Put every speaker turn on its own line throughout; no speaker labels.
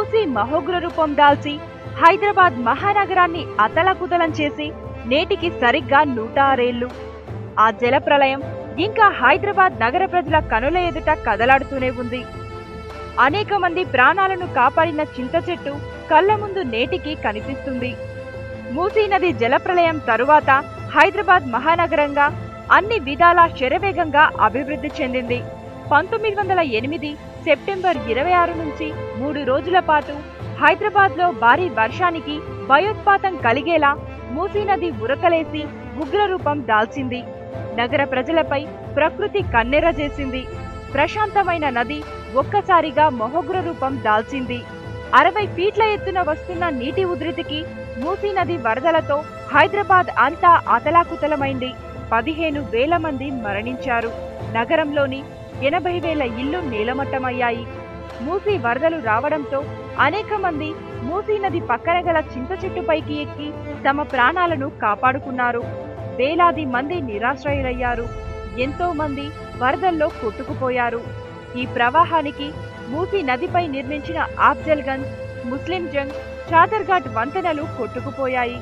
మూసి మహోగ్ర రూపం దాల్చి హైదరాబాద్ మహానగరాన్ని అతలకుతలం చేసి నేటికి సరిగ్గా నూట ఆరేళ్లు ఆ జలప్రలయం ఇంకా హైదరాబాద్ నగర ప్రజల కనుల ఎదుట కదలాడుతూనే ఉంది అనేక మంది ప్రాణాలను కాపాడిన చింత చెట్టు కళ్ళ ముందు నేటికి కనిపిస్తుంది మూసీ నది జలప్రలయం తరువాత హైదరాబాద్ మహానగరంగా అన్ని విధాలా శరవేగంగా అభివృద్ధి చెందింది పంతొమ్మిది వందల ఎనిమిది సెప్టెంబర్ ఇరవై ఆరు నుంచి మూడు రోజుల పాటు హైదరాబాద్లో భారీ వర్షానికి భయోత్పాతం కలిగేలా మూసీ నది ఉరకలేసి ఉగ్రరూపం దాల్చింది నగర ప్రజలపై ప్రకృతి కన్నెర చేసింది ప్రశాంతమైన నది ఒక్కసారిగా మొహగ్ర రూపం దాల్చింది అరవై ఫీట్ల ఎత్తున వస్తున్న నీటి ఉధృతికి మూసీ నది వరదలతో హైదరాబాద్ అంతా అతలాకుతలమైంది పదిహేను వేల మంది మరణించారు నగరంలోని ఎనభై వేల ఇళ్లు నేలమట్టమయ్యాయి మూసీ వరదలు రావడంతో అనేక మంది మూసీ నది పక్కన గల చింత చెట్టుపైకి ఎక్కి తమ ప్రాణాలను కాపాడుకున్నారు వేలాది మంది నిరాశ్రయులయ్యారు ఎంతో మంది వరదల్లో కొట్టుకుపోయారు ఈ ప్రవాహానికి మూసీ నదిపై నిర్మించిన ఆఫ్జల్గంజ్ ముస్లిం జంగ్ చాదర్ఘాట్ వంతెనలు కొట్టుకుపోయాయి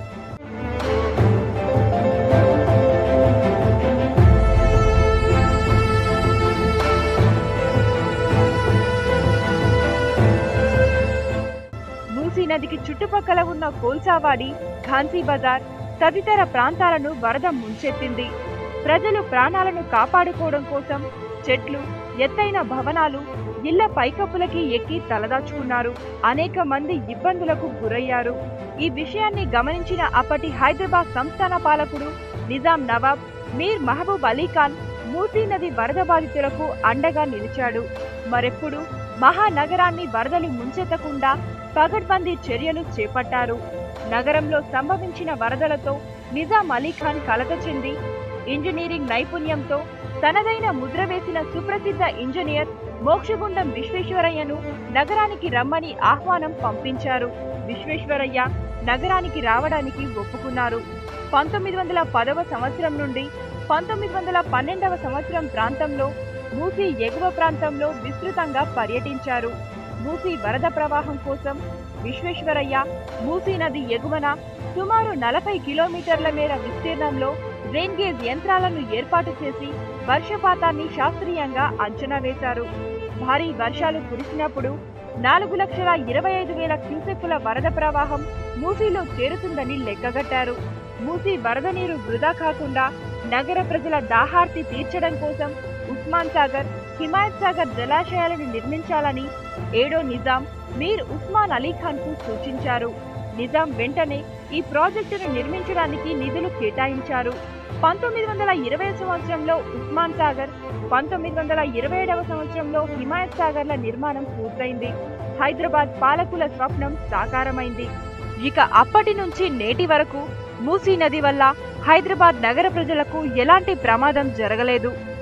మూసీ నదికి చుట్టుపక్కల ఉన్న కోల్సావాడి ఘాన్సీ బజార్ తదితర ప్రాంతాలను వరద ముంచెత్తింది ప్రజలు ప్రాణాలను కాపాడుకోవడం కోసం చెట్లు ఎత్తైన భవనాలు ఇళ్ల పైకప్పులకి ఎక్కి తలదాచుకున్నారు అనేక మంది ఇబ్బందులకు గురయ్యారు ఈ విషయాన్ని గమనించిన అప్పటి హైదరాబాద్ సంస్థాన పాలకుడు నిజాం నవాబ్ మీర్ మహబూబ్ అలీ ఖాన్ మూసీ నది వరద బాధితులకు అండగా నిలిచాడు మరెప్పుడు మహానగరాన్ని వరదలు ముంచెత్తకుండా పగడ్బందీ చర్యలు చేపట్టారు నగరంలో సంభవించిన వరదలతో నిజాం అలీ ఖాన్ కలత చెంది ఇంజనీరింగ్ నైపుణ్యంతో తనదైన ముద్ర వేసిన సుప్రసిద్ధ ఇంజనీర్ మోక్షగుండం విశ్వేశ్వరయ్యను నగరానికి రమ్మని ఆహ్వానం పంపించారు విశ్వేశ్వరయ్య నగరానికి రావడానికి ఒప్పుకున్నారు పంతొమ్మిది వందల పదవ సంవత్సరం నుండి పంతొమ్మిది వందల పన్నెండవ సంవత్సరం ప్రాంతంలో మూసీ ఎగువ ప్రాంతంలో విస్తృతంగా పర్యటించారు మూసీ వరద ప్రవాహం కోసం విశ్వేశ్వరయ్య మూసీ నది ఎగువన సుమారు నలభై కిలోమీటర్ల మేర విస్తీర్ణంలో డ్రైన్ గేజ్ యంత్రాలను ఏర్పాటు చేసి వర్షపాతాన్ని శాస్త్రీయంగా అంచనా వేశారు భారీ వర్షాలు కురిసినప్పుడు నాలుగు లక్షల ఇరవై ఐదు వేల క్యూసెక్కుల వరద ప్రవాహం మూసీలో చేరుతుందని లెక్కగట్టారు మూసీ వరద నీరు వృధా కాకుండా నగర ప్రజల దాహార్తి తీర్చడం కోసం ఉస్మాన్ సాగర్ హిమాయత్ సాగర్ జలాశయాలను నిర్మించాలని ఏడో నిజాం మీర్ ఉస్మాన్ అలీ ఖాన్ కు సూచించారు నిజాం వెంటనే ఈ ప్రాజెక్టును నిర్మించడానికి నిధులు కేటాయించారు పంతొమ్మిది వందల ఇరవై సంవత్సరంలో ఉస్మాన్ సాగర్ పంతొమ్మిది వందల ఇరవై ఏడవ సంవత్సరంలో హిమాయత్ సాగర్ల నిర్మాణం పూర్తయింది హైదరాబాద్ పాలకుల స్వప్నం సాకారమైంది ఇక అప్పటి నుంచి నేటి వరకు మూసీ నది వల్ల హైదరాబాద్ నగర ప్రజలకు ఎలాంటి ప్రమాదం జరగలేదు